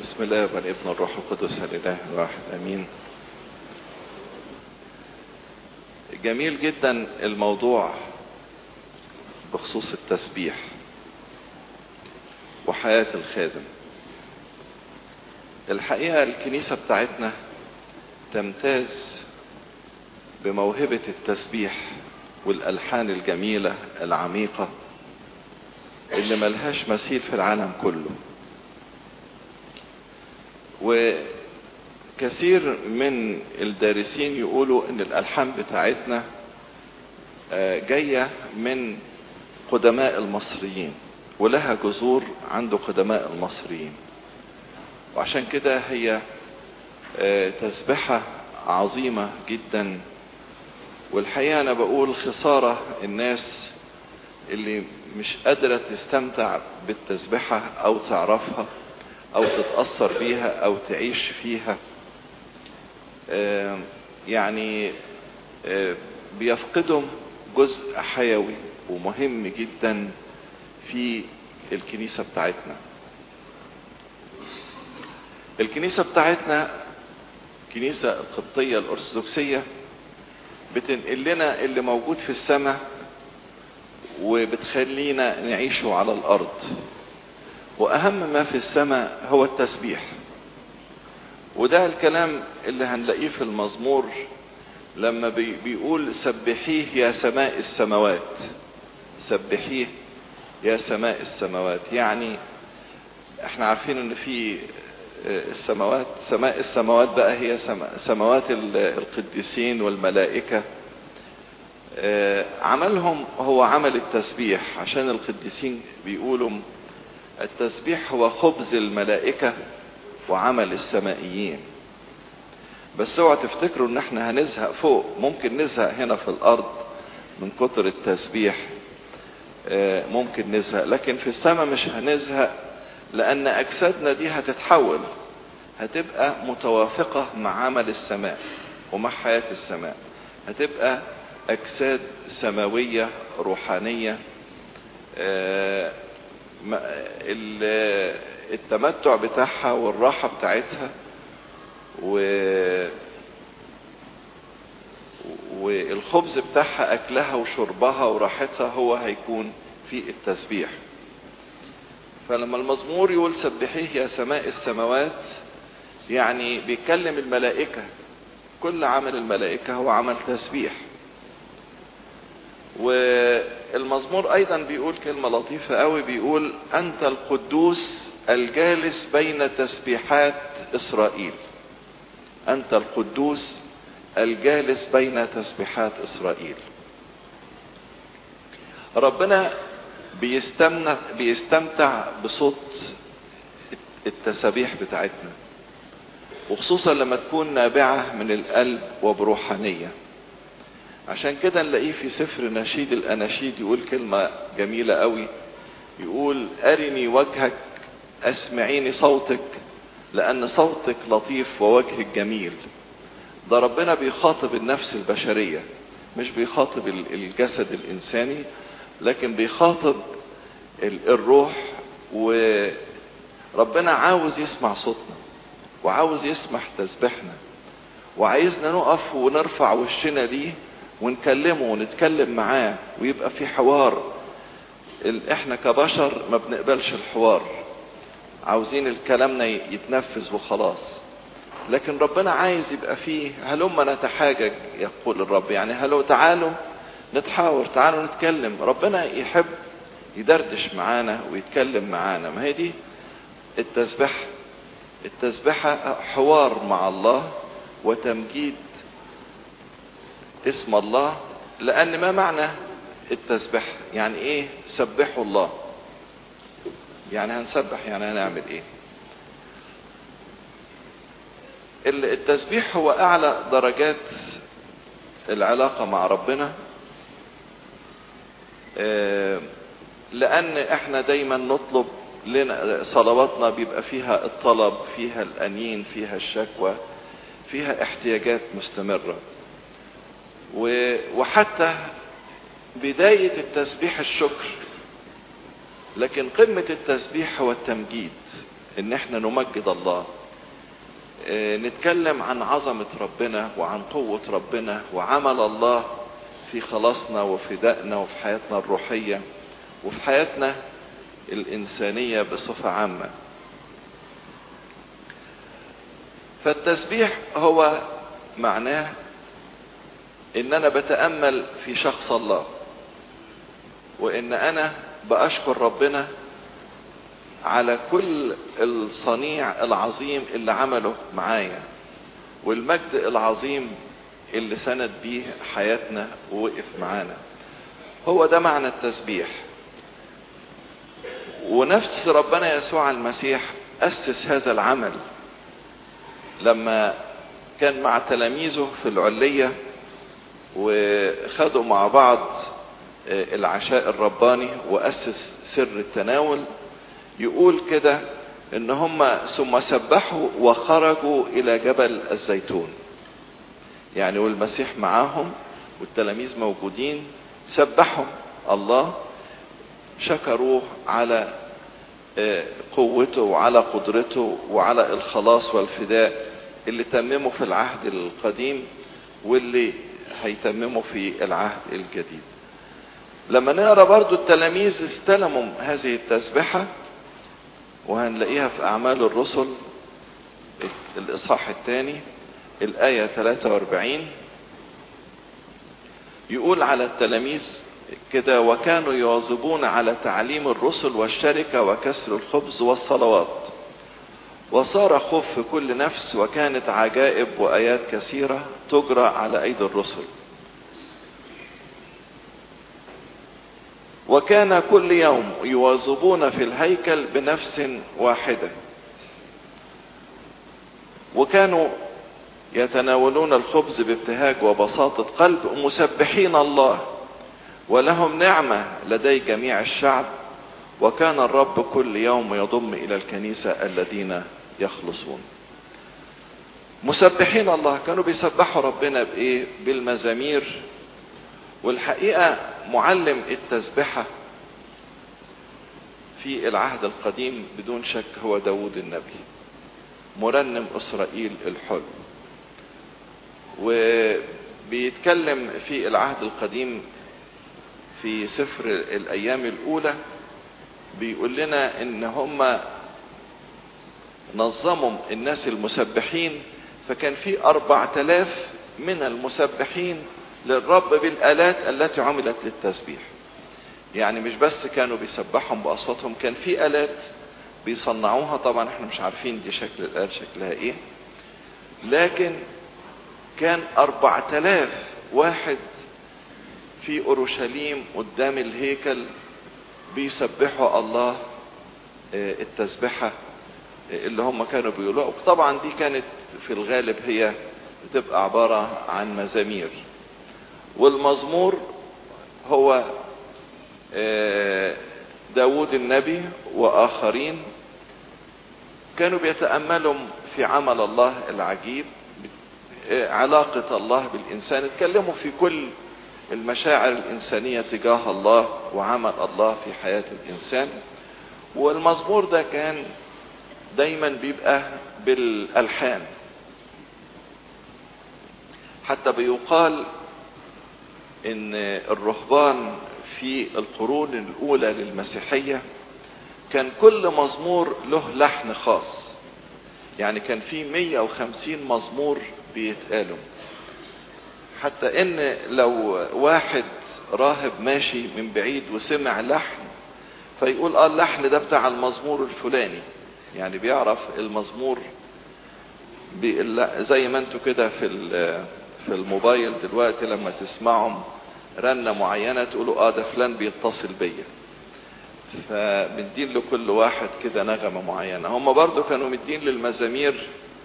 بسم الله والابن الروح القدس الاله الواحد امين جميل جدا الموضوع بخصوص التسبيح وحياة الخادم الحقيقة الكنيسة بتاعتنا تمتاز بموهبة التسبيح والألحان الجميلة العميقة اللي ملهاش مثيل في العالم كله وكثير من الدارسين يقولوا ان الالحان بتاعتنا جايه من قدماء المصريين ولها جذور عند قدماء المصريين وعشان كده هي تسبحه عظيمه جدا والحقيقه انا بقول خساره الناس اللي مش قادره تستمتع بالتسبحه او تعرفها او تتأثر بيها او تعيش فيها يعني بيفقدهم جزء حيوي ومهم جدا في الكنيسة بتاعتنا الكنيسة بتاعتنا الكنيسة القبطية الأرثوذكسية بتنقل لنا اللي موجود في السماء وبتخلينا نعيشه على الأرض واهم ما في السماء هو التسبيح وده الكلام اللي هنلاقيه في المزمور لما بي بيقول سبحيه يا سماء السماوات سبحيه يا سماء السماوات يعني احنا عارفين ان في السماوات سماء السماوات بقى هي سماوات القديسين والملائكة عملهم هو عمل التسبيح عشان القديسين بيقولوا التسبيح هو خبز الملائكة وعمل السمائيين بس اوعى تفتكروا ان احنا هنزهق فوق ممكن نزهق هنا في الارض من كتر التسبيح ممكن نزهق لكن في السماء مش هنزهق لان اجسادنا دي هتتحول هتبقى متوافقة مع عمل السماء ومع حياة السماء هتبقى اجساد سماوية روحانية التمتع بتاعها والراحة بتاعتها و والخبز بتاعها أكلها وشربها وراحتها هو هيكون في التسبيح فلما المزمور يقول سبحيه يا سماء السماوات يعني بيكلم الملائكة كل عمل الملائكة هو عمل تسبيح والمزمور ايضا بيقول كلمة لطيفة قوي بيقول انت القدوس الجالس بين تسبيحات اسرائيل انت القدوس الجالس بين تسبيحات اسرائيل ربنا بيستمتع, بيستمتع بصوت التسابيح بتاعتنا وخصوصا لما تكون نابعة من القلب وبروحانيه عشان كده نلاقيه في سفر نشيد الاناشيد يقول كلمة جميلة قوي يقول ارني وجهك اسمعيني صوتك لان صوتك لطيف ووجهك جميل ده ربنا بيخاطب النفس البشرية مش بيخاطب الجسد الانساني لكن بيخاطب الروح وربنا عاوز يسمع صوتنا وعاوز يسمع تسبيحنا وعايزنا نقف ونرفع وشنا ليه ونكلمه ونتكلم معاه ويبقى في حوار احنا كبشر ما بنقبلش الحوار عاوزين الكلامنا يتنفذ وخلاص لكن ربنا عايز يبقى فيه هلما نتحاجج يقول الرب يعني هلو تعالوا نتحاور تعالوا نتكلم ربنا يحب يدردش معانا ويتكلم معانا ما هي دي التسبحة التسبحة حوار مع الله وتمجيد اسم الله لان ما معنى التسبيح يعني ايه سبحوا الله يعني هنسبح يعني هنعمل ايه التسبيح هو اعلى درجات العلاقة مع ربنا لان احنا دايما نطلب لنا صلواتنا بيبقى فيها الطلب فيها الانين فيها الشكوى فيها احتياجات مستمره وحتى بداية التسبيح الشكر لكن قمة التسبيح هو التمجيد ان احنا نمجد الله اه نتكلم عن عظمة ربنا وعن قوة ربنا وعمل الله في خلاصنا وفي دقنا وفي حياتنا الروحية وفي حياتنا الإنسانية بصفة عامة فالتسبيح هو معناه ان انا بتأمل في شخص الله وان انا بأشكر ربنا على كل الصنيع العظيم اللي عمله معايا والمجد العظيم اللي سند بيه حياتنا ووقف معانا هو ده معنى التسبيح ونفس ربنا يسوع المسيح أسس هذا العمل لما كان مع تلاميذه في العلية وخدوا مع بعض العشاء الرباني وأسس سر التناول يقول كده ان هم ثم سبحوا وخرجوا الى جبل الزيتون يعني والمسيح معاهم والتلاميذ موجودين سبحوا الله شكروه على قوته وعلى قدرته وعلى الخلاص والفداء اللي تممه في العهد القديم واللي هيتممه في العهد الجديد لما نقرا برضو التلاميذ استلموا هذه التسبحه وهنلاقيها في أعمال الرسل الإصحاح الثاني الآية 43 يقول على التلاميذ كده وكانوا يواظبون على تعليم الرسل والشركة وكسر الخبز والصلوات وصار خوف في كل نفس وكانت عجائب وآيات كثيرة تجرى على أيدي الرسل وكان كل يوم يواظبون في الهيكل بنفس واحدة وكانوا يتناولون الخبز بابتهاج وبساطة قلب مسبحين الله ولهم نعمة لدي جميع الشعب وكان الرب كل يوم يضم إلى الكنيسة الذين يخلصون مسبحين الله كانوا بيسبحوا ربنا بإيه بالمزامير والحقيقة معلم التسبحة في العهد القديم بدون شك هو داود النبي مرنم إسرائيل الحلو وبيتكلم في العهد القديم في سفر الأيام الأولى بيقول لنا إن هم نظموا الناس المسبحين فكان في أربع تلاف من المسبحين للرب بالآلات التي عملت للتسبيح يعني مش بس كانوا بيسبحهم بأصواتهم كان في آلات بيصنعوها طبعا احنا مش عارفين دي شكل الآلة شكلها ايه لكن كان أربع تلاف واحد في أورشليم قدام الهيكل بيسبحوا الله التسبحة اللي هم كانوا بيقولوها طبعا دي كانت في الغالب هي بتبقى عبارة عن مزامير والمزمور هو داود النبي وآخرين كانوا بيتأملوا في عمل الله العجيب علاقة الله بالإنسان اتكلموا في كل المشاعر الإنسانية تجاه الله وعمل الله في حياة الإنسان والمزمور ده كان دايما بيبقى بالألحان حتى بيقال ان الرهبان في القرون الاولى للمسيحية كان كل مزمور له لحن خاص يعني كان في 150 مزمور بيتقالوا حتى ان لو واحد راهب ماشي من بعيد وسمع لحن فيقول اه اللحن ده بتاع المزمور الفلاني يعني بيعرف المزمور زي ما انتوا كده في في الموبايل دلوقتي لما تسمعهم رنة معينة تقولوا اه ده فلان بيتصل بيا فمدين لكل واحد كده نغمة معينة هم برضو كانوا مدين للمزامير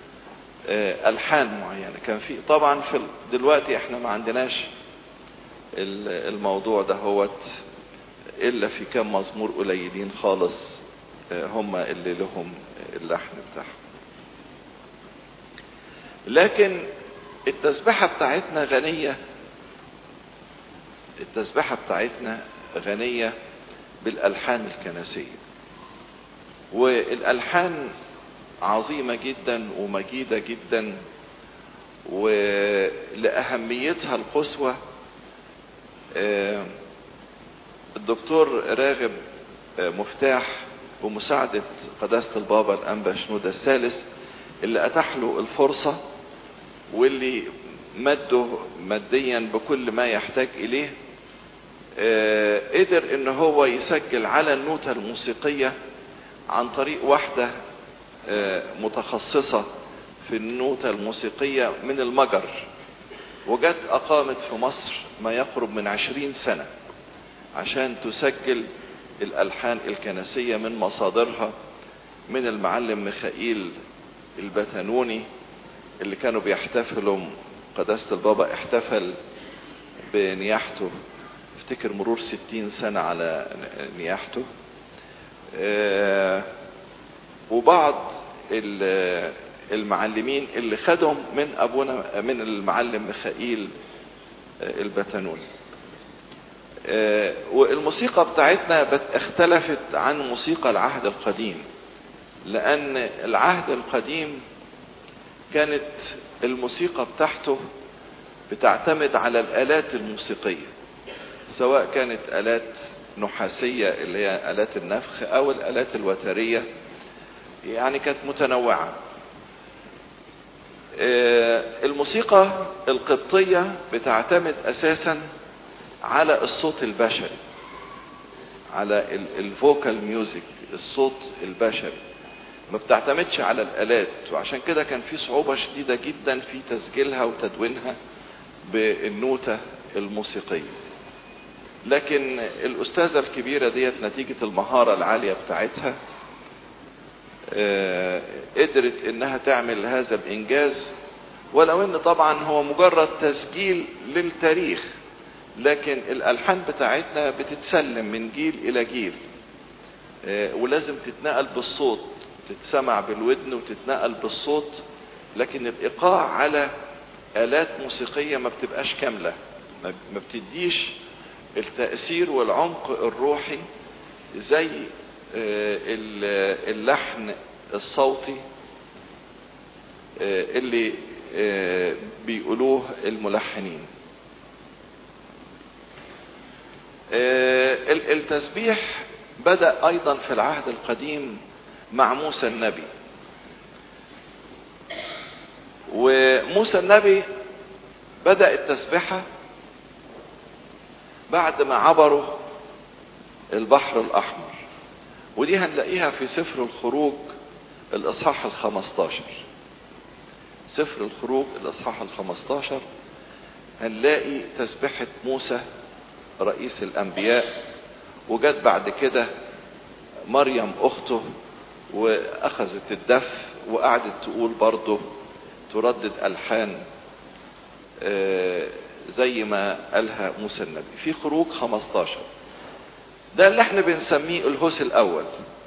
ألحان معينة كان في طبعا في دلوقتي احنا ما عندناش الموضوع ده هوت إلا في كم مزمور قليلين خالص هم اللي لهم اللحن بتاعهم لكن التسبحة بتاعتنا غنية التسبحة بتاعتنا غنية بالألحان الكنسية والالحان عظيمه جدا ومجيده جدا ولاهميتها القصوى آه، الدكتور راغب آه، مفتاح بمساعدة قداسة البابا الأنبا شنودة الثالث اللي أتاح له الفرصة واللي مده ماديا بكل ما يحتاج إليه آه، قدر ان هو يسجل على النوتة الموسيقية عن طريق واحدة آه، متخصصة في النوتة الموسيقية من المجر وجت أقامت في مصر ما يقرب من عشرين سنة عشان تسجل الألحان الكنسية من مصادرها من المعلم ميخائيل البتنوني اللي كانوا بيحتفلوا قداسة البابا احتفل بنياحته افتكر مرور ستين سنة على نياحته آه، وبعض ال- المعلمين اللي خدهم من ابونا من المعلم ميخائيل آه، البتنوني آه، والموسيقى بتاعتنا بت- اختلفت عن موسيقى العهد القديم لان العهد القديم كانت الموسيقى بتاعته بتعتمد على الالات الموسيقيه سواء كانت الات نحاسيه اللي هي الات النفخ او الالات الوتريه يعني كانت متنوعه آه، الموسيقى القبطيه بتعتمد اساسا على الصوت البشري على الفوكال ميوزك الصوت البشري ما بتعتمدش على الالات وعشان كده كان في صعوبه شديده جدا في تسجيلها وتدوينها بالنوته الموسيقيه لكن الاستاذه الكبيره ديت نتيجه المهاره العاليه بتاعتها آه، قدرت انها تعمل هذا الانجاز ولو ان طبعا هو مجرد تسجيل للتاريخ لكن الالحان بتاعتنا بتتسلم من جيل الى جيل آه، ولازم تتنقل بالصوت تتسمع بالودن وتتنقل بالصوت لكن الايقاع على الات موسيقيه ما بتبقاش كامله ما ما بتديش التاثير والعمق الروحي زي آه، ال- اللحن الصوتي آه، اللي آه، بيقولوه الملحنين آه، ال- التسبيح بدأ أيضا في العهد القديم مع موسى النبي وموسى النبي بدأ التسبيحة بعد ما عبروا البحر الأحمر ودي هنلاقيها في سفر الخروج الإصحاح الخمستاشر سفر الخروج الإصحاح الخمستاشر هنلاقي تسبيحة موسى رئيس الأنبياء وجت بعد كده مريم أخته وأخذت الدف وقعدت تقول برضه تردد ألحان آه، زي ما قالها موسى النبي في خروج 15 ده اللي احنا بنسميه الهوس الأول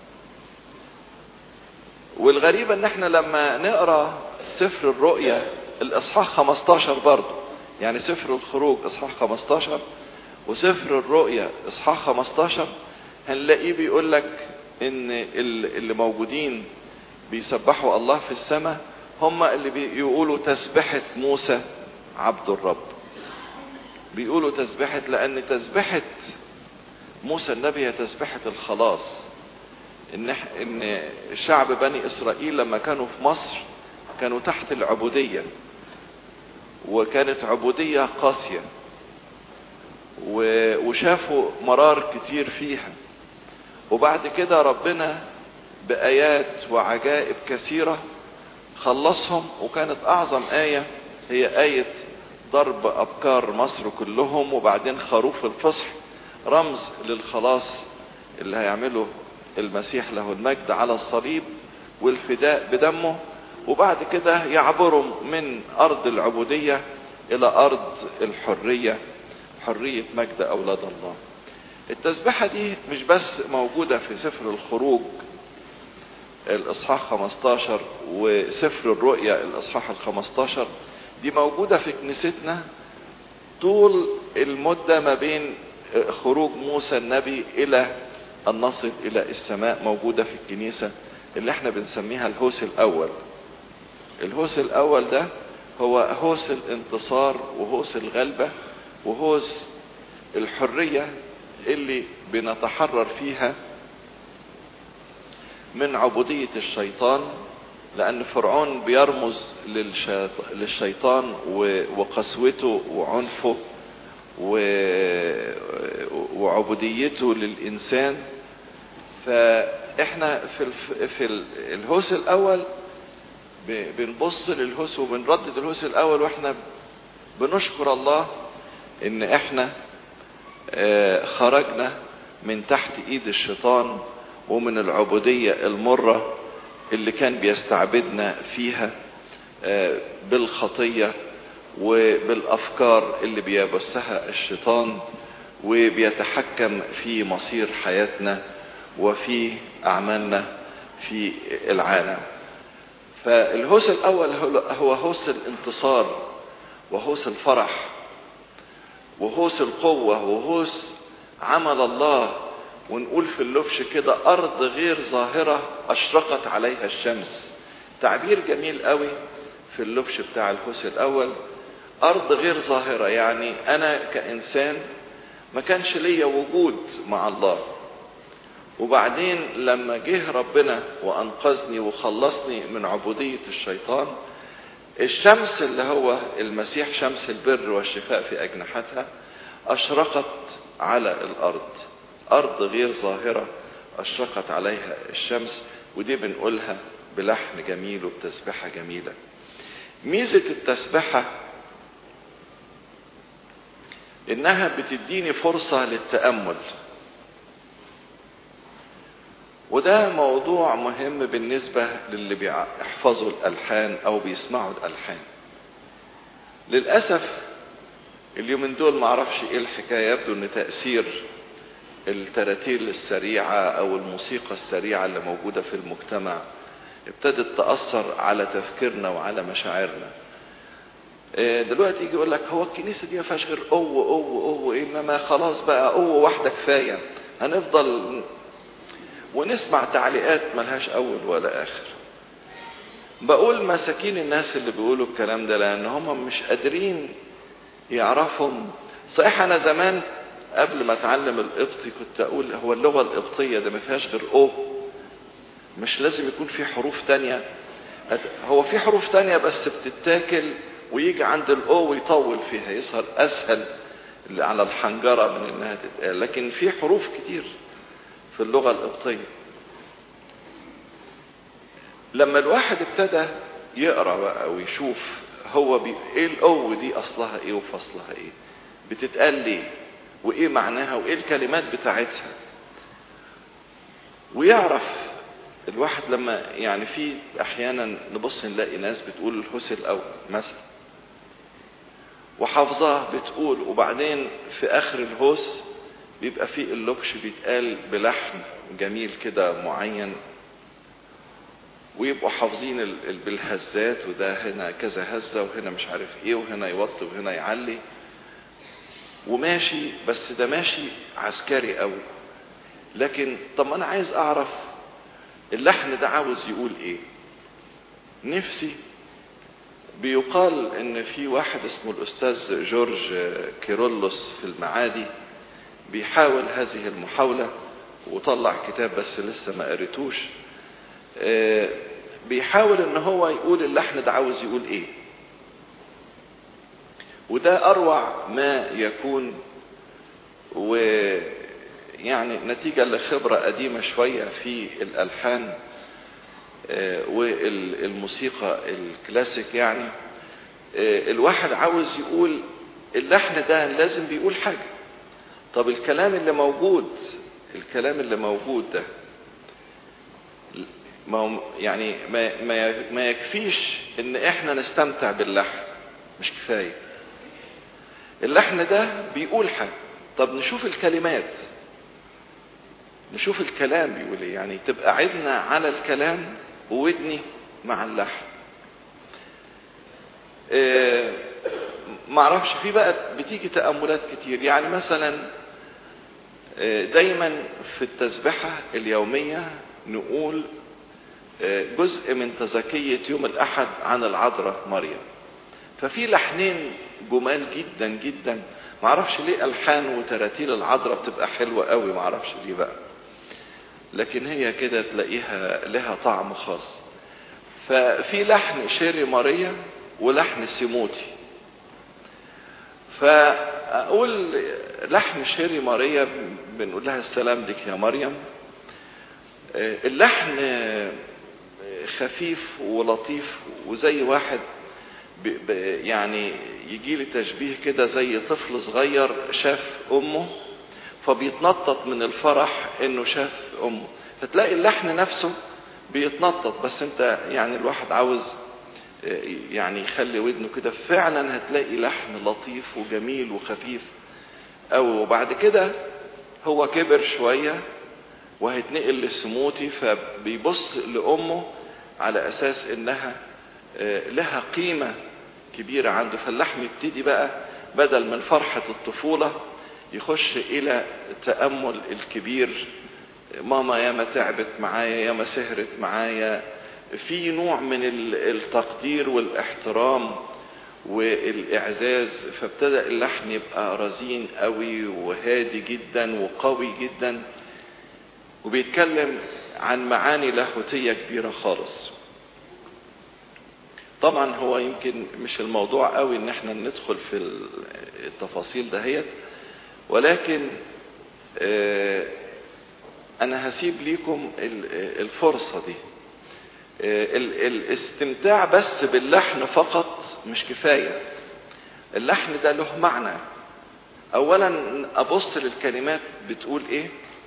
والغريب ان احنا لما نقرا سفر الرؤيا الاصحاح 15 برضه يعني سفر الخروج اصحاح 15 وسفر الرؤيا اصحاح 15 هنلاقيه بيقول لك ان ال- اللي موجودين بيسبحوا الله في السماء هم اللي بيقولوا تسبحة موسى عبد الرب بيقولوا تسبحة لأن تسبحة موسى النبي هي تسبحة الخلاص إن إح- إن شعب بني إسرائيل لما كانوا في مصر كانوا تحت العبودية وكانت عبودية قاسية و- وشافوا مرار كتير فيها وبعد كده ربنا بآيات وعجائب كثيرة خلصهم وكانت أعظم آية هي آية ضرب أبكار مصر كلهم وبعدين خروف الفصح رمز للخلاص اللي هيعمله المسيح له المجد على الصليب والفداء بدمه وبعد كده يعبروا من أرض العبودية إلى أرض الحرية حرية مجد أولاد الله التسبحة دي مش بس موجودة في سفر الخروج الإصحاح 15 وسفر الرؤيا الإصحاح ال 15 دي موجودة في كنيستنا طول المدة ما بين خروج موسى النبي إلى أن نصل إلى السماء موجودة في الكنيسة اللي احنا بنسميها الهوس الأول الهوس الأول ده هو هوس الانتصار وهوس الغلبة وهوس الحرية اللي بنتحرر فيها من عبودية الشيطان لأن فرعون بيرمز للشيطان وقسوته وعنفه وعبوديته للإنسان فإحنا في في الهوس الأول بنبص للهوس وبنردد الهوس الأول وإحنا بنشكر الله إن إحنا خرجنا من تحت إيد الشيطان ومن العبودية المرة اللي كان بيستعبدنا فيها بالخطية وبالأفكار اللي بيبثها الشيطان وبيتحكم في مصير حياتنا وفي أعمالنا في العالم فالهوس الأول هو هوس الانتصار وهوس الفرح وهوس القوة وهوس عمل الله ونقول في اللبش كده أرض غير ظاهرة أشرقت عليها الشمس تعبير جميل قوي في اللبش بتاع الهوس الأول أرض غير ظاهرة يعني أنا كإنسان ما كانش ليا وجود مع الله وبعدين لما جه ربنا وأنقذني وخلصني من عبودية الشيطان الشمس اللي هو المسيح شمس البر والشفاء في أجنحتها أشرقت على الأرض أرض غير ظاهرة أشرقت عليها الشمس ودي بنقولها بلحن جميل وبتسبحة جميلة ميزة التسبحة إنها بتديني فرصة للتأمل وده موضوع مهم بالنسبة للي بيحفظوا الألحان أو بيسمعوا الألحان للأسف اليومين دول معرفش ايه الحكاية يبدو ان تأثير التراتيل السريعة او الموسيقى السريعة اللي موجودة في المجتمع ابتدت تأثر على تفكيرنا وعلى مشاعرنا دلوقتي يجي يقول لك هو الكنيسة دي ما فيهاش غير قوة قوة قوة ايه ما خلاص بقى قوة واحدة كفاية هنفضل ونسمع تعليقات ملهاش اول ولا اخر بقول مساكين الناس اللي بيقولوا الكلام ده لان هم مش قادرين يعرفهم صحيح انا زمان قبل ما اتعلم القبطي كنت اقول هو اللغه القبطيه ده ما فيهاش غير او مش لازم يكون في حروف تانية هو في حروف تانية بس بتتاكل ويجي عند الاو ويطول فيها يظهر اسهل على الحنجره من انها تتقال لكن في حروف كتير في اللغه القبطيه لما الواحد ابتدى يقرا بقى ويشوف هو بي... ايه الاو دي اصلها ايه وفصلها ايه بتتقال ليه وايه معناها وايه الكلمات بتاعتها ويعرف الواحد لما يعني في احيانا نبص نلاقي ناس بتقول الهوس الاول مثلا وحافظاه بتقول وبعدين في اخر الهوس بيبقى فيه اللوكش بيتقال بلحن جميل كده معين ويبقوا حافظين بالهزات وده هنا كذا هزة وهنا مش عارف ايه وهنا يوطي وهنا يعلي وماشي بس ده ماشي عسكري قوي لكن طب انا عايز اعرف اللحن ده عاوز يقول ايه نفسي بيقال ان في واحد اسمه الاستاذ جورج كيرلس في المعادي بيحاول هذه المحاولة وطلع كتاب بس لسه ما قريتوش بيحاول ان هو يقول اللحن ده عاوز يقول ايه وده اروع ما يكون ويعني نتيجة لخبرة قديمة شوية في الالحان والموسيقى الكلاسيك يعني الواحد عاوز يقول اللحن ده لازم بيقول حاجة طب الكلام اللي موجود الكلام اللي موجود ده ما يعني ما, ما, ما يكفيش ان احنا نستمتع باللحن مش كفايه اللحن ده بيقول حاجه طب نشوف الكلمات نشوف الكلام بيقول ايه يعني تبقى عدنا على الكلام وودني مع اللحن إيه معرفش في بقى بتيجي تأملات كتير يعني مثلا دايما في التسبحة اليومية نقول جزء من تزكية يوم الأحد عن العذراء مريم ففي لحنين جمال جدا جدا معرفش ليه ألحان وتراتيل العذراء بتبقى حلوة قوي معرفش ليه بقى لكن هي كده تلاقيها لها طعم خاص ففي لحن شيري ماريا ولحن سيموتي فأقول لحن شيري ماريا بنقول لها السلام لك يا مريم اللحن خفيف ولطيف وزي واحد يعني يجي لي تشبيه كده زي طفل صغير شاف امه فبيتنطط من الفرح انه شاف امه فتلاقي اللحن نفسه بيتنطط بس انت يعني الواحد عاوز يعني يخلي ودنه كده فعلا هتلاقي لحن لطيف وجميل وخفيف او وبعد كده هو كبر شوية وهيتنقل للسموتي فبيبص لأمه على أساس إنها لها قيمة كبيرة عنده فاللحم يبتدي بقى بدل من فرحة الطفولة يخش إلى التأمل الكبير ماما ياما تعبت معايا ياما سهرت معايا في نوع من التقدير والاحترام والإعزاز فابتدأ اللحن يبقى رزين قوي وهادي جدا وقوي جدا وبيتكلم عن معاني لاهوتية كبيرة خالص طبعا هو يمكن مش الموضوع قوي ان احنا ندخل في التفاصيل دهيت ولكن انا هسيب ليكم الفرصة دي الاستمتاع بس باللحن فقط مش كفاية اللحن ده له معنى اولا ابص للكلمات بتقول ايه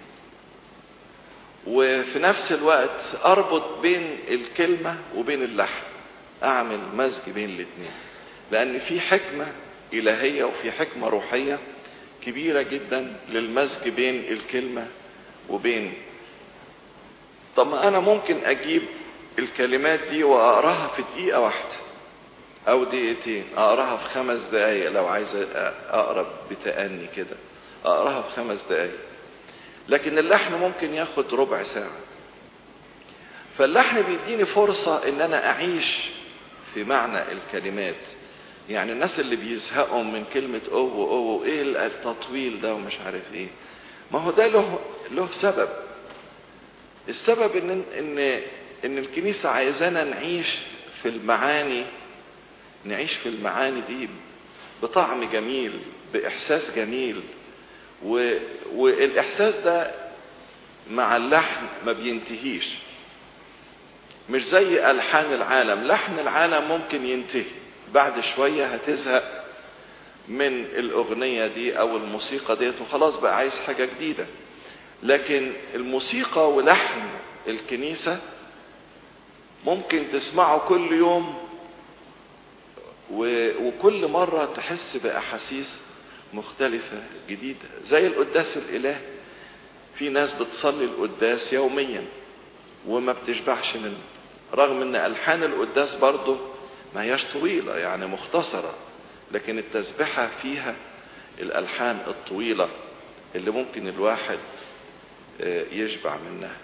وفي نفس الوقت اربط بين الكلمة وبين اللحن اعمل مزج بين الاثنين لان في حكمة الهية وفي حكمة روحية كبيرة جدا للمزج بين الكلمة وبين طب ما انا ممكن اجيب الكلمات دي واقراها في دقيقة واحدة او دقيقتين اقراها في خمس دقايق لو عايز اقرا بتأني كده اقراها في خمس دقايق لكن اللحن ممكن ياخد ربع ساعة فاللحن بيديني فرصة ان انا اعيش في معنى الكلمات يعني الناس اللي بيزهقوا من كلمة او او ايه التطويل ده ومش عارف ايه ما هو ده له له سبب السبب ان ان ان الكنيسة عايزانا نعيش في المعاني نعيش في المعاني دي بطعم جميل باحساس جميل و... والاحساس ده مع اللحن ما بينتهيش مش زي الحان العالم لحن العالم ممكن ينتهي بعد شوية هتزهق من الاغنية دي او الموسيقى ديت وخلاص بقى عايز حاجة جديدة لكن الموسيقى ولحن الكنيسة ممكن تسمعه كل يوم و... وكل مرة تحس بأحاسيس مختلفة جديدة زي القداس الإله في ناس بتصلي القداس يوميا وما بتشبعش منه رغم ان ألحان القداس برضه ما هياش طويلة يعني مختصرة لكن التسبحة فيها الألحان الطويلة اللي ممكن الواحد يشبع منها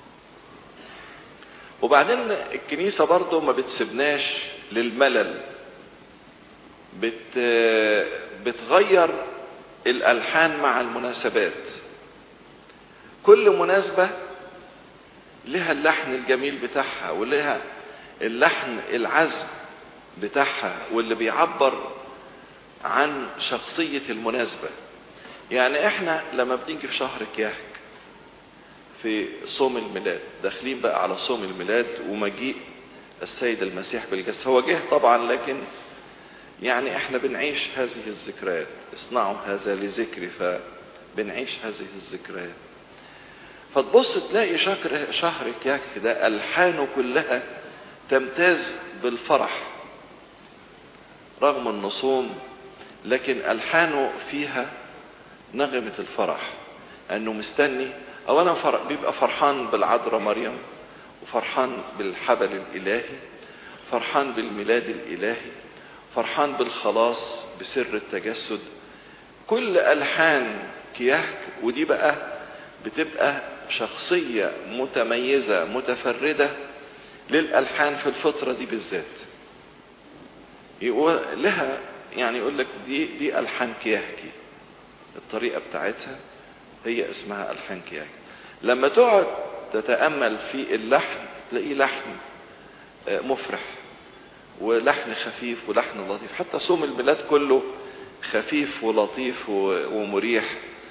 وبعدين الكنيسة برضه ما بتسيبناش للملل بت بتغير الألحان مع المناسبات كل مناسبة لها اللحن الجميل بتاعها ولها اللحن العذب بتاعها واللي بيعبر عن شخصية المناسبة يعني احنا لما بنيجي في شهر كياك في صوم الميلاد داخلين بقى على صوم الميلاد ومجيء السيد المسيح بالجسد هو جه طبعا لكن يعني احنا بنعيش هذه الذكريات اصنعوا هذا لذكري فبنعيش هذه الذكريات فتبص تلاقي شهر شهر كياك ده الحانه كلها تمتاز بالفرح رغم انه صوم لكن الحانه فيها نغمة الفرح انه مستني اولا فرق بيبقى فرحان بالعذراء مريم وفرحان بالحبل الالهي فرحان بالميلاد الالهي فرحان بالخلاص بسر التجسد كل الحان كياهك ودي بقى بتبقى شخصية متميزة متفردة للألحان في الفترة دي بالذات يقول لها يعني يقول لك دي دي ألحان كياهكي الطريقة بتاعتها هي اسمها ألحان كياهكي لما تقعد تتأمل في اللحن تلاقيه لحن مفرح ولحن خفيف ولحن لطيف حتى صوم الميلاد كله خفيف ولطيف ومريح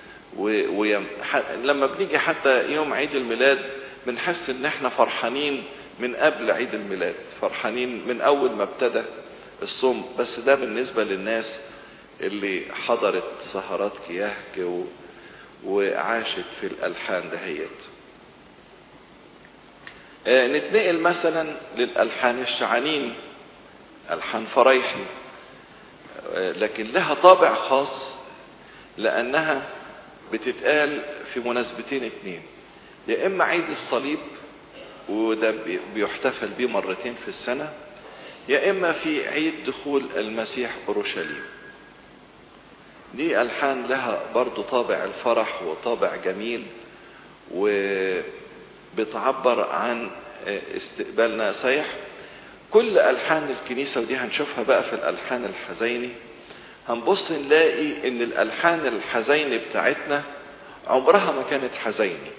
ولما بنيجي حتى يوم عيد الميلاد بنحس ان احنا فرحانين من قبل عيد الميلاد فرحانين من اول ما ابتدى الصوم بس ده بالنسبة للناس اللي حضرت سهرات كياهك و... وعاشت في الألحان دهيت آه نتنقل مثلا للألحان الشعانيني ألحان فرايحي آه لكن لها طابع خاص لأنها بتتقال في مناسبتين اتنين يا إما عيد الصليب وده بيحتفل بيه مرتين في السنة يا إما في عيد دخول المسيح أورشليم دي ألحان لها برضو طابع الفرح وطابع جميل وبتعبر عن استقبالنا صحيح كل ألحان الكنيسة ودي هنشوفها بقى في الألحان الحزيني هنبص نلاقي ان الألحان الحزيني بتاعتنا عمرها ما كانت حزيني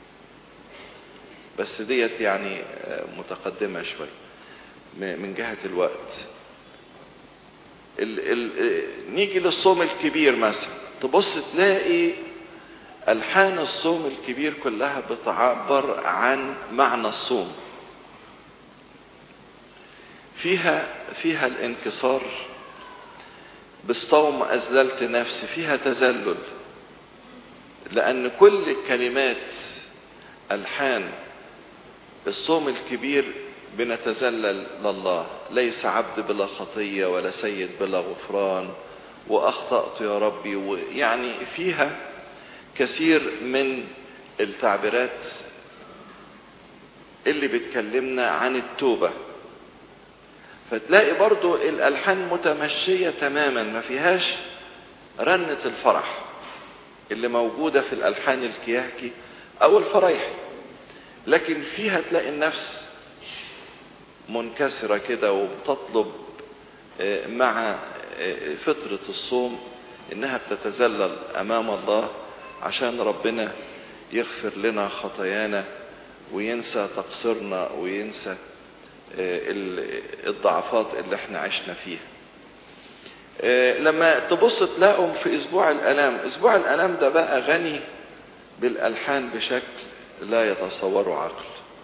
بس ديت يعني متقدمة شوية من جهة الوقت ال ال نيجي للصوم الكبير مثلا تبص تلاقي ألحان الصوم الكبير كلها بتعبر عن معنى الصوم فيها فيها الانكسار بالصوم أذللت نفسي فيها تذلل لأن كل كلمات ألحان الصوم الكبير بنتذلل لله ليس عبد بلا خطية ولا سيد بلا غفران وأخطأت يا ربي ويعني فيها كثير من التعبيرات اللي بتكلمنا عن التوبة فتلاقي برضو الألحان متمشية تماما ما فيهاش رنة الفرح اللي موجودة في الألحان الكياكي أو الفرايحي لكن فيها تلاقي النفس منكسرة كده وبتطلب مع فترة الصوم إنها بتتذلل أمام الله عشان ربنا يغفر لنا خطايانا وينسى تقصيرنا وينسى الضعفات اللي احنا عشنا فيها لما تبص تلاقوا في اسبوع الالام اسبوع الالام ده بقى غني بالالحان بشكل لا يتصوره عقل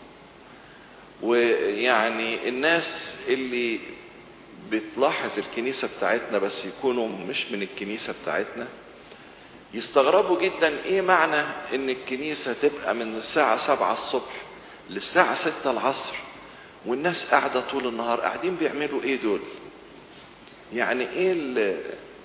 ويعني الناس اللي بتلاحظ الكنيسة بتاعتنا بس يكونوا مش من الكنيسة بتاعتنا يستغربوا جدا ايه معنى ان الكنيسة تبقى من الساعة سبعة الصبح للساعة ستة العصر والناس قاعدة طول النهار قاعدين بيعملوا ايه دول يعني ايه اللي,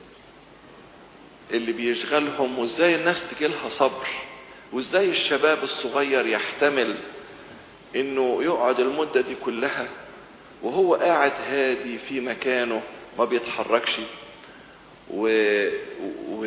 اللي بيشغلهم وازاي الناس تجيلها صبر وازاي الشباب الصغير يحتمل انه يقعد المدة دي كلها وهو قاعد هادي في مكانه ما بيتحركش و... و...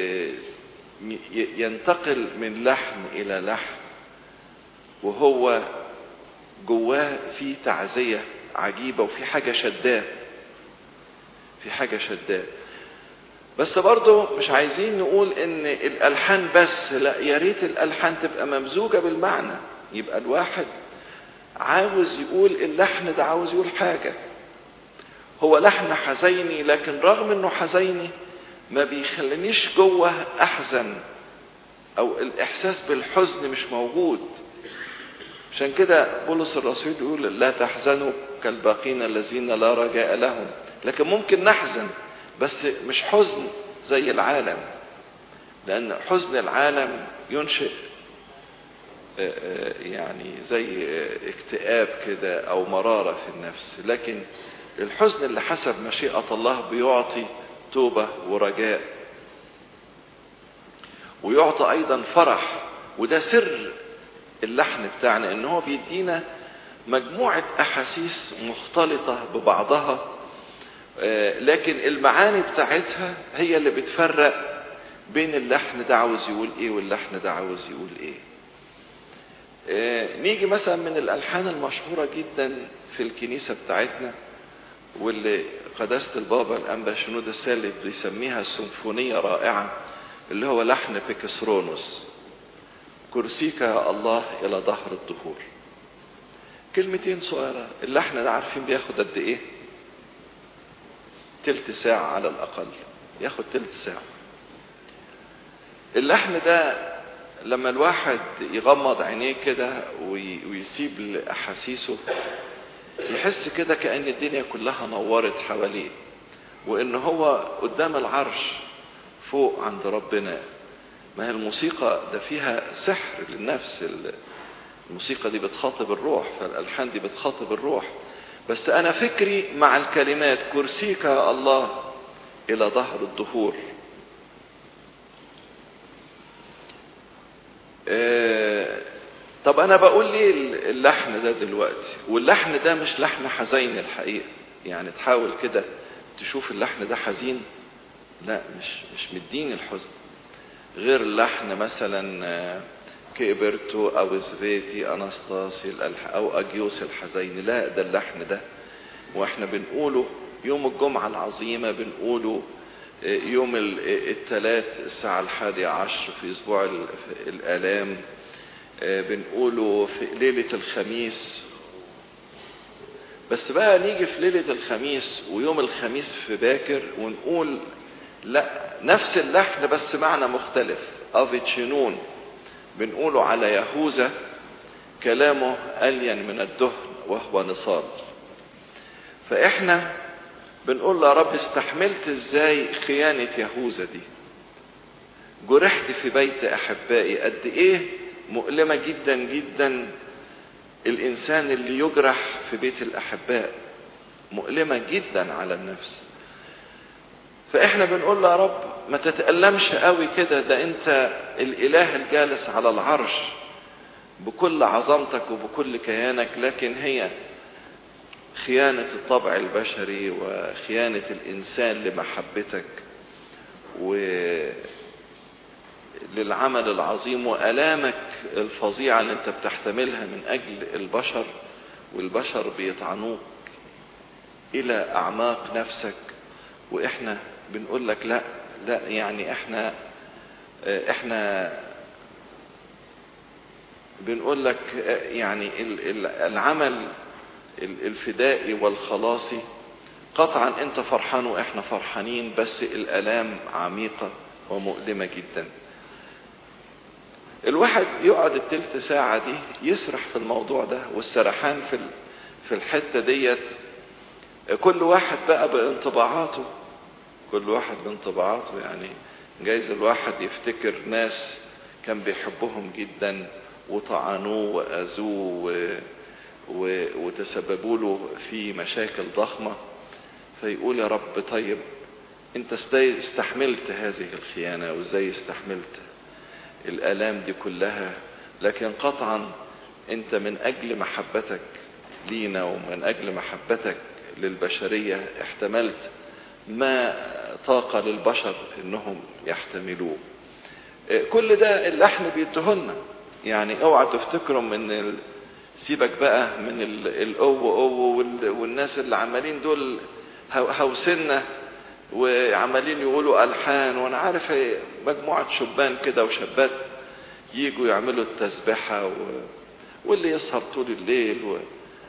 ينتقل من لحن الى لحن وهو جواه في تعزية عجيبة وفي حاجة شداه في حاجة شداه بس برضه مش عايزين نقول ان الالحان بس لا يا ريت الالحان تبقى ممزوجة بالمعنى يبقى الواحد عاوز يقول اللحن ده عاوز يقول حاجة هو لحن حزيني لكن رغم انه حزيني ما بيخلينيش جوه احزن او الاحساس بالحزن مش موجود عشان كده بولس الرسول يقول لا تحزنوا كالباقين الذين لا رجاء لهم لكن ممكن نحزن بس مش حزن زي العالم لان حزن العالم ينشئ يعني زي اكتئاب كده او مرارة في النفس لكن الحزن اللي حسب مشيئة الله بيعطي توبة ورجاء ويعطي ايضا فرح وده سر اللحن بتاعنا ان هو بيدينا مجموعة احاسيس مختلطة ببعضها لكن المعاني بتاعتها هي اللي بتفرق بين اللحن ده عاوز يقول ايه واللحن ده عاوز يقول ايه آه نيجي مثلا من الالحان المشهوره جدا في الكنيسه بتاعتنا واللي قداسه البابا الانبا شنود الثالث بيسميها سيمفونيه رائعه اللي هو لحن بيكسرونوس كرسيك يا الله الى ظهر الدهور كلمتين صغيرة اللحن ده عارفين بياخد قد ايه تلت ساعة على الأقل ياخد تلت ساعة اللحن ده لما الواحد يغمض عينيه كده ويسيب لأحاسيسه يحس كده كأن الدنيا كلها نورت حواليه وإن هو قدام العرش فوق عند ربنا ما هي الموسيقى ده فيها سحر للنفس الموسيقى دي بتخاطب الروح فالالحان دي بتخاطب الروح بس انا فكري مع الكلمات كرسيك يا الله الى ظهر الدهور آه طب انا بقول ليه اللحن ده دلوقتي واللحن ده مش لحن حزين الحقيقه يعني تحاول كده تشوف اللحن ده حزين لا مش مش مديني الحزن غير اللحن مثلا آه كيبرتو او زفيتي اناستاسي او اجيوس الحزين لا ده اللحن ده واحنا بنقوله يوم الجمعة العظيمة بنقوله يوم الثلاث الساعة الحادية عشر في اسبوع الالام بنقوله في ليلة الخميس بس بقى نيجي في ليلة الخميس ويوم الخميس في باكر ونقول لا نفس اللحن بس معنى مختلف افيتشنون بنقوله على يهوذا كلامه ألين من الدهن وهو نصال فإحنا بنقول له يا رب استحملت ازاي خيانة يهوذا دي جرحت في بيت أحبائي قد إيه مؤلمة جدا جدا الإنسان اللي يجرح في بيت الأحباء مؤلمة جدا على النفس فاحنا بنقول له يا رب ما تتألمش قوي كده ده انت الاله الجالس على العرش بكل عظمتك وبكل كيانك لكن هي خيانة الطبع البشري وخيانة الإنسان لمحبتك وللعمل العظيم وألامك الفظيعة اللي أنت بتحتملها من أجل البشر والبشر بيطعنوك إلى أعماق نفسك وإحنا بنقول لك لا لا يعني إحنا إحنا بنقول لك يعني العمل الفدائي والخلاصي قطعا انت فرحان واحنا فرحانين بس الالام عميقه ومؤلمه جدا الواحد يقعد التلت ساعه دي يسرح في الموضوع ده والسرحان في في الحته ديت كل واحد بقى بانطباعاته كل واحد بانطباعاته يعني جايز الواحد يفتكر ناس كان بيحبهم جدا وطعنوه واذوه و... و... وتسببوا له في مشاكل ضخمة فيقول يا رب طيب انت ازاي استحملت هذه الخيانة وازاي استحملت الالام دي كلها لكن قطعا انت من اجل محبتك لينا ومن اجل محبتك للبشرية احتملت ما طاقة للبشر انهم يحتملوه كل ده اللحن بيدهلنا يعني اوعى تفتكروا من ال... سيبك بقى من القوة قوة والناس اللي عمالين دول هوسنا وعمالين يقولوا ألحان وأنا عارف مجموعة شبان كده وشابات يجوا يعملوا التسبحة و... واللي يسهر طول الليل و...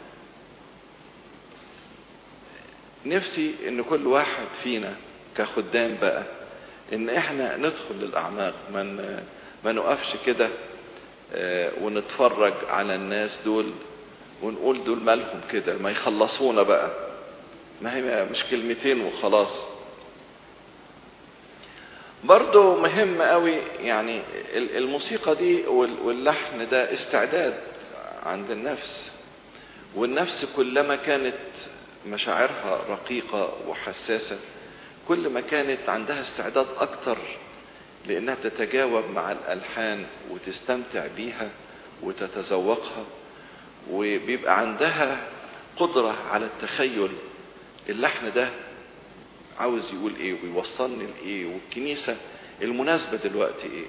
نفسي ان كل واحد فينا كخدام بقى ان احنا ندخل للاعماق من ما نقفش كده ونتفرج على الناس دول ونقول دول مالهم كده ما يخلصونا بقى ما هي مش كلمتين وخلاص برضو مهم قوي يعني الموسيقى دي واللحن ده استعداد عند النفس والنفس كلما كانت مشاعرها رقيقة وحساسة كل ما كانت عندها استعداد أكتر لانها تتجاوب مع الالحان وتستمتع بيها وتتذوقها وبيبقى عندها قدرة على التخيل اللحن ده عاوز يقول ايه ويوصلني لايه والكنيسة المناسبة دلوقتي ايه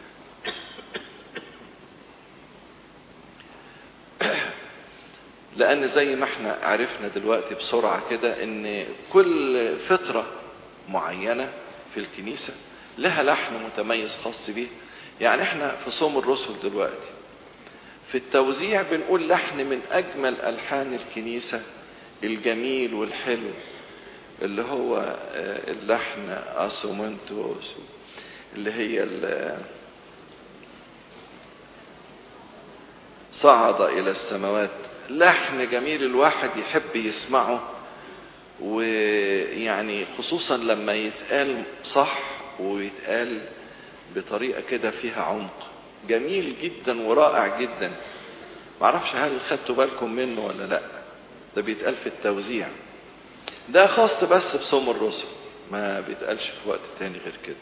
لان زي ما احنا عرفنا دلوقتي بسرعة كده ان كل فترة معينة في الكنيسة لها لحن متميز خاص بيه يعني احنا في صوم الرسل دلوقتي في التوزيع بنقول لحن من اجمل الحان الكنيسة الجميل والحلو اللي هو اللحن اسومنتوس اللي هي صعد الى السماوات لحن جميل الواحد يحب يسمعه ويعني خصوصا لما يتقال صح ويتقال بطريقه كده فيها عمق جميل جدا ورائع جدا معرفش هل خدتوا بالكم منه ولا لا ده بيتقال في التوزيع ده خاص بس بصوم الرسل ما بيتقالش في وقت تاني غير كده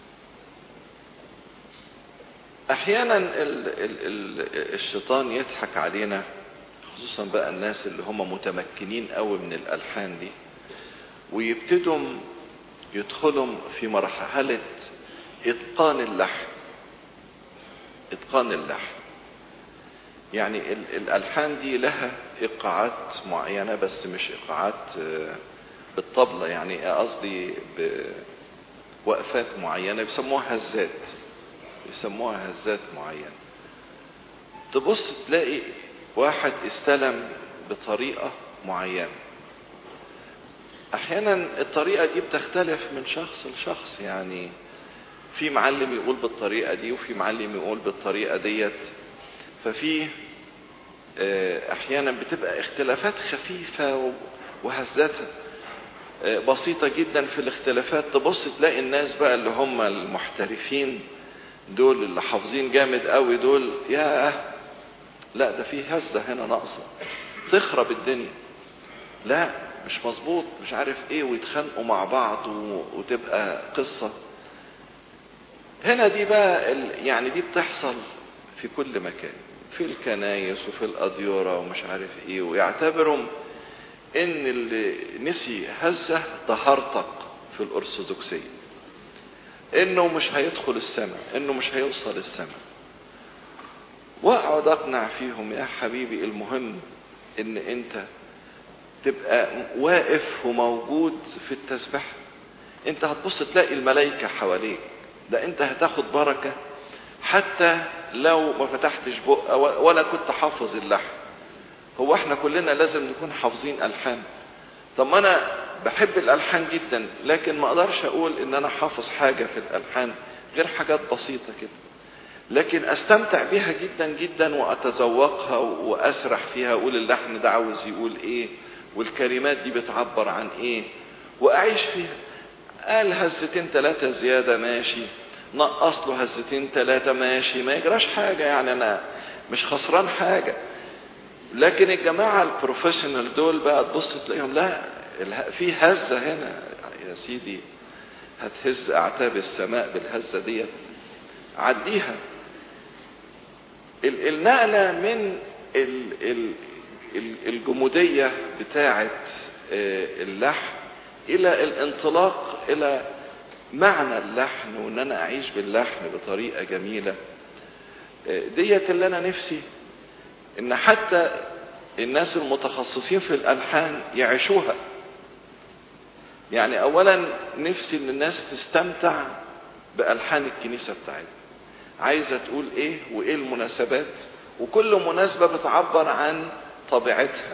احيانا ال ال ال الشيطان يضحك علينا خصوصا بقى الناس اللي هم متمكنين قوي من الالحان دي ويبتدوا يدخلوا في مرحله اتقان اللحن اتقان اللحن يعني الالحان دي لها ايقاعات معينه بس مش ايقاعات بالطبله يعني قصدي بوقفات معينه بيسموها هزات يسموها هزات معينه تبص تلاقي واحد استلم بطريقه معينه احيانا الطريقه دي بتختلف من شخص لشخص يعني في معلم يقول بالطريقه دي وفي معلم يقول بالطريقه ديت ففي احيانا بتبقى اختلافات خفيفه وهزات بسيطه جدا في الاختلافات تبص تلاقي الناس بقى اللي هم المحترفين دول اللي حافظين جامد قوي دول يا لا ده في هزه هنا ناقصه تخرب الدنيا لا مش مظبوط مش عارف ايه ويتخانقوا مع بعض وتبقى قصه هنا دي بقى يعني دي بتحصل في كل مكان في الكنايس وفي الأديرة ومش عارف ايه ويعتبروا ان اللي نسي هزة طهارتك في الأرثوذكسية انه مش هيدخل السماء انه مش هيوصل السماء واقعد اقنع فيهم يا حبيبي المهم ان انت تبقى واقف وموجود في التسبيح انت هتبص تلاقي الملائكة حواليك ده انت هتاخد بركة حتى لو ما فتحتش بق ولا كنت حافظ اللحن هو احنا كلنا لازم نكون حافظين الحان طب ما انا بحب الالحان جدا لكن ما اقدرش اقول ان انا حافظ حاجه في الالحان غير حاجات بسيطه كده لكن استمتع بيها جدا جدا واتذوقها واسرح فيها اقول اللحن ده عاوز يقول ايه والكلمات دي بتعبر عن ايه واعيش فيها قال هزتين ثلاثه زياده ماشي نقص له هزتين ثلاثة ماشي ما يجراش حاجة يعني أنا مش خسران حاجة لكن الجماعة البروفيشنال دول بقى تبص تلاقيهم لا في هزة هنا يا سيدي هتهز أعتاب السماء بالهزة ديت عديها النقلة من الجمودية بتاعة اللحن إلى الانطلاق إلى معنى اللحن وان انا اعيش باللحن بطريقه جميله ديت اللي انا نفسي ان حتى الناس المتخصصين في الالحان يعيشوها يعني اولا نفسي ان الناس تستمتع بالحان الكنيسه بتاعتنا عايزه تقول ايه وايه المناسبات وكل مناسبه بتعبر عن طبيعتها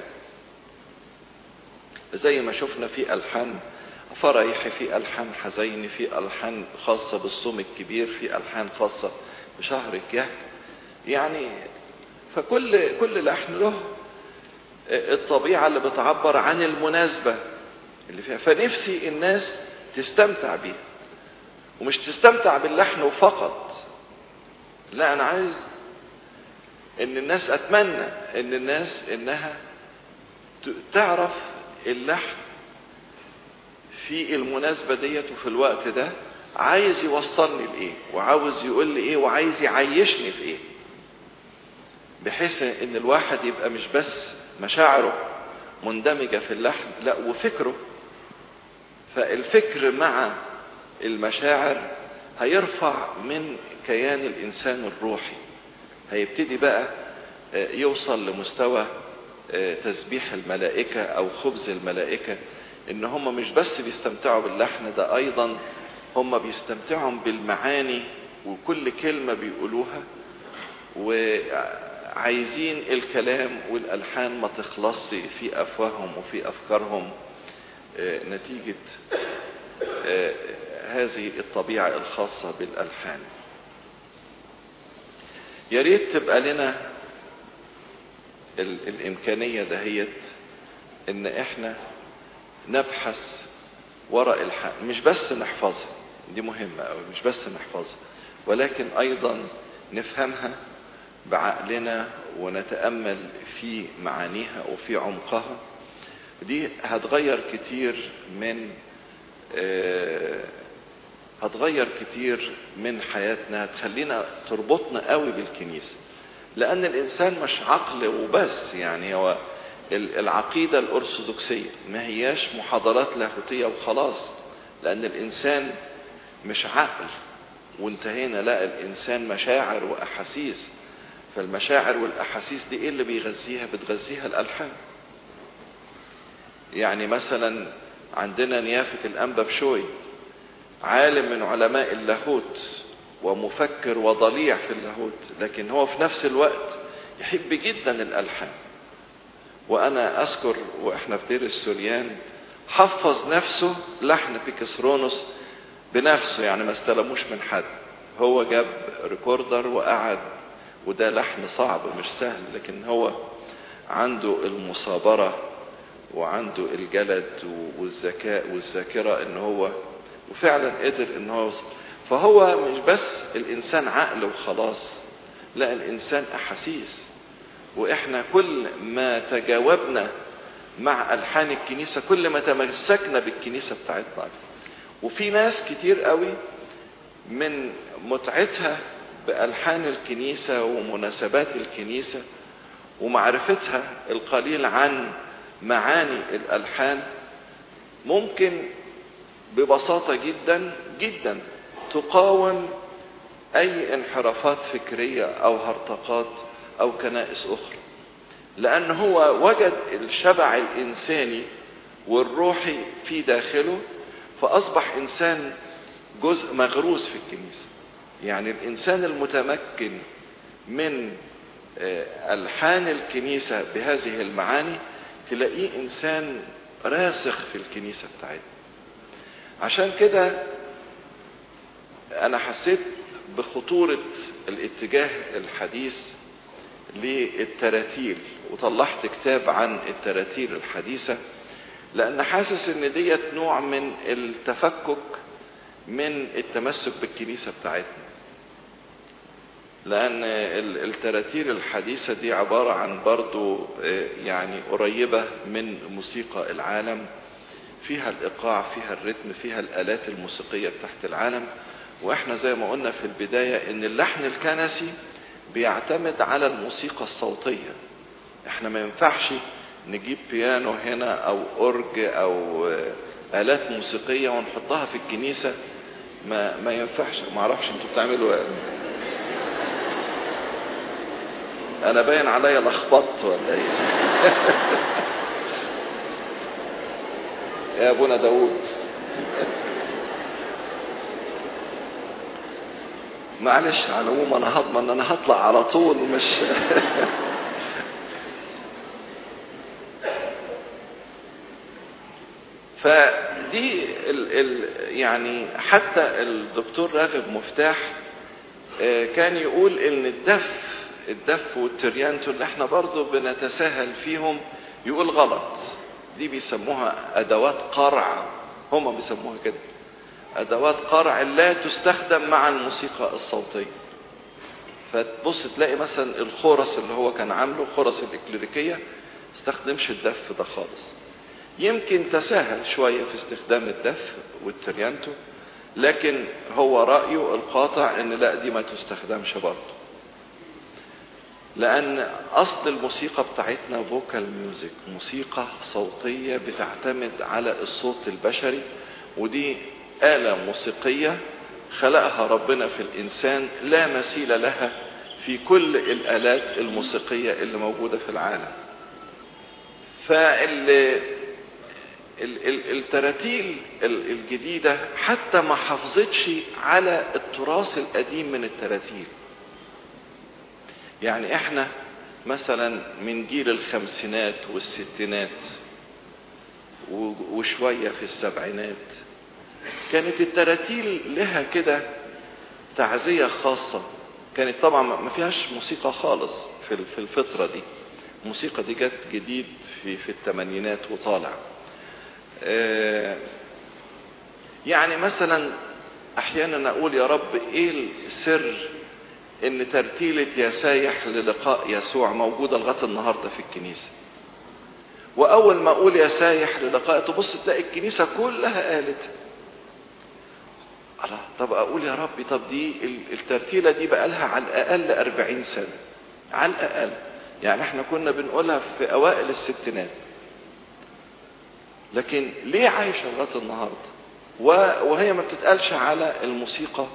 زي ما شفنا في الحان فريح في ألحان حزين في ألحان خاصة بالصوم الكبير في ألحان خاصة بشهر كهك يعني فكل كل لحن له الطبيعة اللي بتعبر عن المناسبة اللي فيها فنفسي الناس تستمتع بيها ومش تستمتع باللحن فقط لا أنا عايز إن الناس أتمنى إن الناس إنها تعرف اللحن في المناسبة ديت وفي الوقت ده عايز يوصلني لإيه وعاوز يقول لي إيه وعايز يعيشني في إيه بحيث إن الواحد يبقى مش بس مشاعره مندمجة في اللحن لا وفكره فالفكر مع المشاعر هيرفع من كيان الانسان الروحي هيبتدي بقى يوصل لمستوى تسبيح الملائكة او خبز الملائكة ان هم مش بس بيستمتعوا باللحن ده ايضا هم بيستمتعوا بالمعاني وكل كلمة بيقولوها وعايزين الكلام والالحان ما تخلصش في افواههم وفي افكارهم نتيجة هذه الطبيعة الخاصة بالالحان يا ريت تبقى لنا الامكانية دهيت ان احنا نبحث وراء الحق مش بس نحفظها دي مهمة أوي مش بس نحفظها ولكن أيضا نفهمها بعقلنا ونتأمل في معانيها وفي عمقها دي هتغير كتير من آه هتغير كتير من حياتنا هتخلينا تربطنا قوي بالكنيسة لأن الإنسان مش عقل وبس يعني هو العقيدة الأرثوذكسية ما هياش محاضرات لاهوتية وخلاص لأن الإنسان مش عقل وانتهينا لا الإنسان مشاعر وأحاسيس فالمشاعر والأحاسيس دي إيه اللي بيغذيها بتغذيها الألحان يعني مثلا عندنا نيافة الأنبا بشوي عالم من علماء اللاهوت ومفكر وضليع في اللاهوت لكن هو في نفس الوقت يحب جدا الألحان وانا اذكر واحنا في دير السوريان حفظ نفسه لحن بيكسرونوس بنفسه يعني ما استلموش من حد هو جاب ريكوردر وقعد وده لحن صعب مش سهل لكن هو عنده المصابرة وعنده الجلد والذكاء والذاكرة ان هو وفعلا قدر ان هو يوصل فهو مش بس الانسان عقل وخلاص لا الانسان احاسيس واحنا كل ما تجاوبنا مع الحان الكنيسه كل ما تمسكنا بالكنيسه بتاعتنا وفي ناس كتير قوي من متعتها بالحان الكنيسه ومناسبات الكنيسه ومعرفتها القليل عن معاني الالحان ممكن ببساطه جدا جدا تقاوم اي انحرافات فكريه او هرطقات او كنائس اخرى لان هو وجد الشبع الانساني والروحي في داخله فاصبح انسان جزء مغروس في الكنيسه يعني الانسان المتمكن من الحان الكنيسه بهذه المعاني تلاقيه انسان راسخ في الكنيسه بتاعتنا عشان كده انا حسيت بخطوره الاتجاه الحديث للتراتيل وطلعت كتاب عن التراتيل الحديثة لأن حاسس إن ديت نوع من التفكك من التمسك بالكنيسة بتاعتنا لأن التراتيل الحديثة دي عبارة عن برضو يعني قريبة من موسيقى العالم فيها الإيقاع فيها الريتم فيها الآلات الموسيقية تحت العالم وإحنا زي ما قلنا في البداية إن اللحن الكنسي بيعتمد على الموسيقى الصوتية احنا ما ينفعش نجيب بيانو هنا او اورج او الات موسيقية ونحطها في الكنيسة ما ما ينفعش ما اعرفش انتوا بتعملوا ايه انا باين عليا لخبطت ولا ايه يا ابونا داوود معلش على العموم انا هضمن ان انا هطلع على طول مش فدي ال ال يعني حتى الدكتور راغب مفتاح كان يقول ان الدف الدف والتريانتو اللي احنا برضو بنتساهل فيهم يقول غلط دي بيسموها ادوات قرع هما بيسموها كده ادوات قرع لا تستخدم مع الموسيقى الصوتيه فتبص تلاقي مثلا الخورس اللي هو كان عامله خورس الاكليريكيه استخدمش الدف ده خالص يمكن تساهل شويه في استخدام الدف والتريانتو لكن هو رايه القاطع ان لا دي ما تستخدمش برضه لان اصل الموسيقى بتاعتنا فوكال ميوزك موسيقى صوتيه بتعتمد على الصوت البشري ودي آلة موسيقية خلقها ربنا في الإنسان لا مثيل لها في كل الآلات الموسيقية اللي موجودة في العالم فال التراتيل الجديدة حتى ما حافظتش على التراث القديم من التراتيل يعني احنا مثلا من جيل الخمسينات والستينات وشوية في السبعينات كانت التراتيل لها كده تعزية خاصة كانت طبعا ما فيهاش موسيقى خالص في في الفترة دي الموسيقى دي جت جديد في في الثمانينات وطالع يعني مثلا احيانا اقول يا رب ايه السر ان ترتيلة يا سايح للقاء يسوع موجودة لغاية النهاردة في الكنيسة واول ما اقول يا سايح للقاء تبص تلاقي الكنيسة كلها قالت الله طب اقول يا ربي طب دي الترتيلة دي بقى لها على الاقل اربعين سنة على الاقل يعني احنا كنا بنقولها في اوائل الستينات لكن ليه عايشة لغاية النهاردة وهي ما بتتقالش على الموسيقى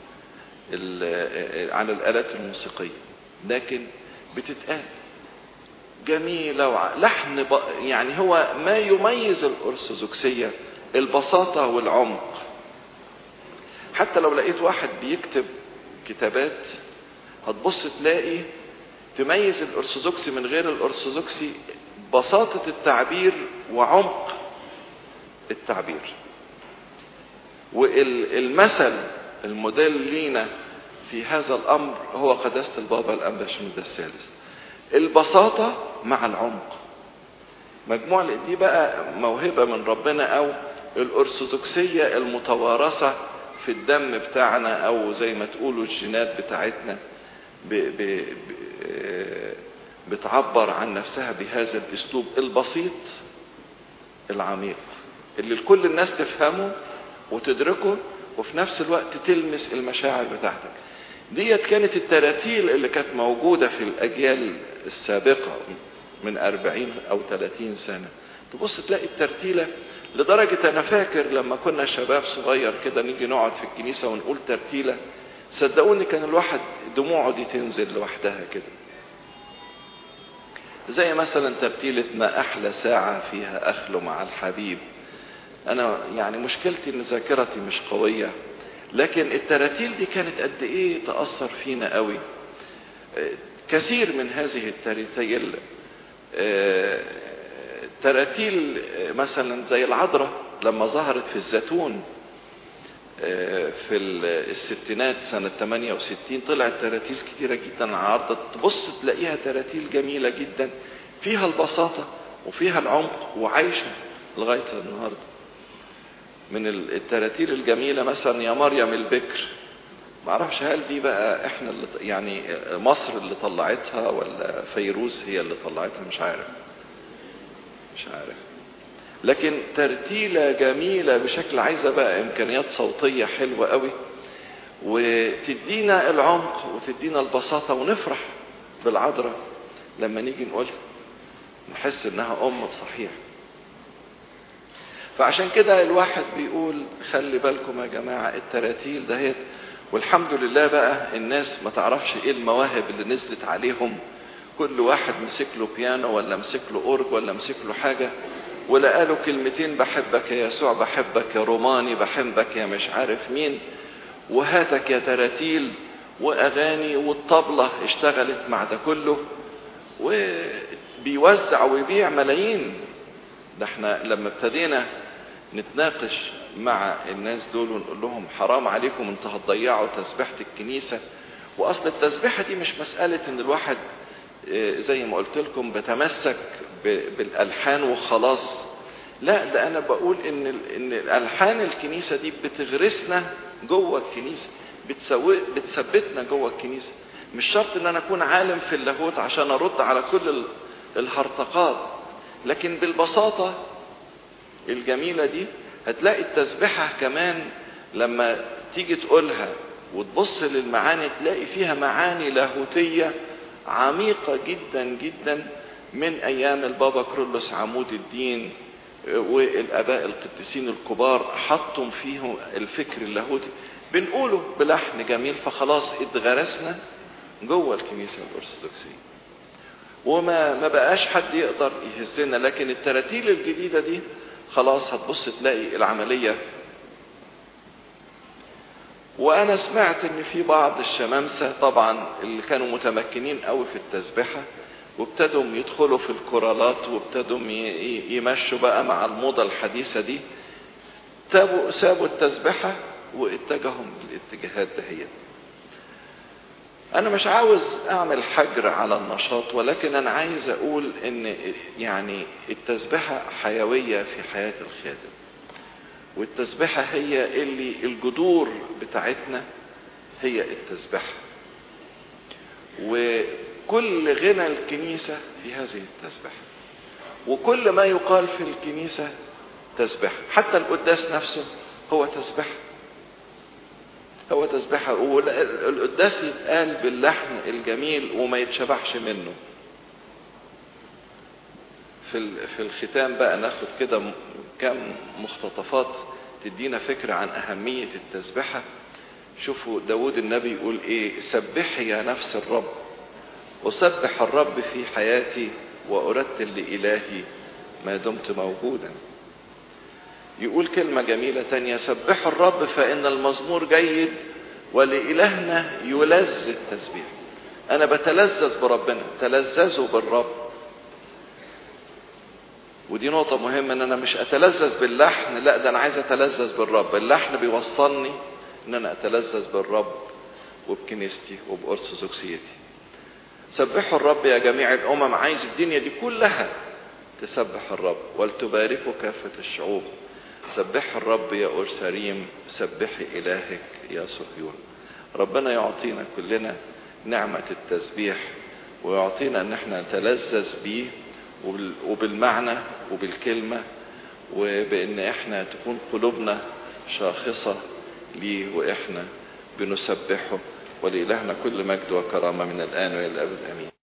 على الآلات الموسيقية لكن بتتقال جميلة لحن يعني هو ما يميز الأرثوذكسية البساطة والعمق حتى لو لقيت واحد بيكتب كتابات هتبص تلاقي تميز الأرثوذكسي من غير الأرثوذكسي بساطة التعبير وعمق التعبير والمثل الموديل لينا في هذا الامر هو قداسه البابا الانبا شنودة الثالث البساطه مع العمق مجموعة دي بقى موهبة من ربنا أو الأرثوذكسية المتوارثة في الدم بتاعنا أو زي ما تقولوا الجينات بتاعتنا ب ب ب بتعبر عن نفسها بهذا الأسلوب البسيط العميق اللي كل الناس تفهمه وتدركه وفي نفس الوقت تلمس المشاعر بتاعتك ديت كانت التراتيل اللي كانت موجودة في الأجيال السابقة من أربعين أو ثلاثين سنة تبص تلاقي الترتيلة لدرجة أنا فاكر لما كنا شباب صغير كده نيجي نقعد في الكنيسة ونقول ترتيلة صدقوني كان الواحد دموعه دي تنزل لوحدها كده زي مثلا ترتيلة ما أحلى ساعة فيها أخلو مع الحبيب أنا يعني مشكلتي إن ذاكرتي مش قوية لكن التراتيل دي كانت قد إيه تأثر فينا قوي كثير من هذه التراتيل تراتيل مثلا زي العذراء لما ظهرت في الزيتون في الستينات سنة 68 طلعت تراتيل كتيرة جدا على العرض تبص تلاقيها تراتيل جميلة جدا فيها البساطة وفيها العمق وعايشة لغاية النهاردة من التراتيل الجميلة مثلا يا مريم البكر معرفش هل دي بقى احنا اللي يعني مصر اللي طلعتها ولا فيروز هي اللي طلعتها مش عارف مش عارف لكن ترتيلة جميلة بشكل عايزة بقى إمكانيات صوتية حلوة قوي وتدينا العمق وتدينا البساطة ونفرح بالعذراء لما نيجي نقولها نحس إنها أم بصحيح فعشان كده الواحد بيقول خلي بالكم يا جماعة التراتيل دهيت والحمد لله بقى الناس ما تعرفش ايه المواهب اللي نزلت عليهم كل واحد مسك له بيانو ولا مسك له اورج ولا مسك له حاجه ولا قالوا كلمتين بحبك يا يسوع بحبك يا روماني بحبك يا مش عارف مين وهاتك يا تراتيل واغاني والطبله اشتغلت مع ده كله وبيوزع ويبيع ملايين ده احنا لما ابتدينا نتناقش مع الناس دول ونقول لهم حرام عليكم انتوا هتضيعوا تسبيحه الكنيسه واصل التسبيحه دي مش مساله ان الواحد زي ما قلت لكم بتمسك بالالحان وخلاص لا ده انا بقول ان ان الالحان الكنيسه دي بتغرسنا جوه الكنيسه بتسوي بتثبتنا جوه الكنيسه مش شرط ان انا اكون عالم في اللاهوت عشان ارد على كل الهرطقات لكن بالبساطه الجميله دي هتلاقي التسبيحه كمان لما تيجي تقولها وتبص للمعاني تلاقي فيها معاني لاهوتيه عميقة جدا جدا من أيام البابا كرولوس عمود الدين والآباء القديسين الكبار حطوا فيهم الفكر اللاهوتي بنقوله بلحن جميل فخلاص اتغرسنا جوه الكنيسة الأرثوذكسية وما ما بقاش حد يقدر يهزنا لكن التراتيل الجديدة دي خلاص هتبص تلاقي العملية وانا سمعت ان في بعض الشمامسة طبعا اللي كانوا متمكنين قوي في التسبحة وابتدوا يدخلوا في الكورالات وابتدوا يمشوا بقى مع الموضة الحديثة دي تابوا سابوا التسبحة واتجهوا للاتجاهات دهيت انا مش عاوز اعمل حجر على النشاط ولكن انا عايز اقول ان يعني التسبحة حيوية في حياة الخادم والتسبحة هي اللي الجذور بتاعتنا هي التسبحة وكل غنى الكنيسة في هذه التسبحة وكل ما يقال في الكنيسة تسبحة حتى القداس نفسه هو تسبحة هو تسبحة والقداس يتقال باللحن الجميل وما يتشبعش منه في في الختام بقى ناخد كده كم مختطفات تدينا فكرة عن أهمية التسبحة شوفوا داود النبي يقول إيه سبحي يا نفس الرب أسبح الرب في حياتي وأرتل لإلهي ما دمت موجودا يقول كلمة جميلة تانية سبحوا الرب فإن المزمور جيد ولإلهنا يلذ التسبيح أنا بتلذذ بربنا تلذذوا بالرب ودي نقطة مهمة ان انا مش اتلذذ باللحن لا ده انا عايز اتلذذ بالرب اللحن بيوصلني ان انا اتلذذ بالرب وبكنيستي وبأرثوذكسيتي سبحوا الرب يا جميع الامم عايز الدنيا دي كلها تسبح الرب ولتباركوا كافة الشعوب سبح الرب يا اورشليم سبحي الهك يا صهيون ربنا يعطينا كلنا نعمة التسبيح ويعطينا ان احنا نتلذذ بيه وبالمعنى وبالكلمة وبان احنا تكون قلوبنا شاخصة ليه واحنا بنسبحه ولإلهنا كل مجد وكرامة من الآن وإلى الأبد آمين